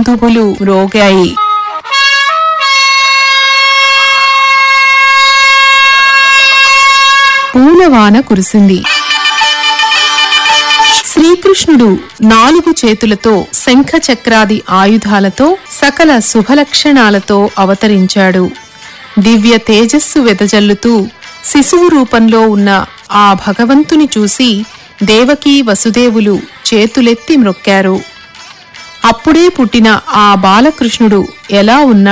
దుందుబులు రోగాయి పూలవాన కురిసింది శ్రీకృష్ణుడు నాలుగు చేతులతో శంఖ చక్రాది ఆయుధాలతో సకల శుభలక్షణాలతో అవతరించాడు దివ్య తేజస్సు వెదజల్లుతూ శిశువు రూపంలో ఉన్న ఆ భగవంతుని చూసి దేవకీ వసుదేవులు చేతులెత్తి మ్రొక్కారు అప్పుడే పుట్టిన ఆ బాలకృష్ణుడు ఎలా ఉన్నాడు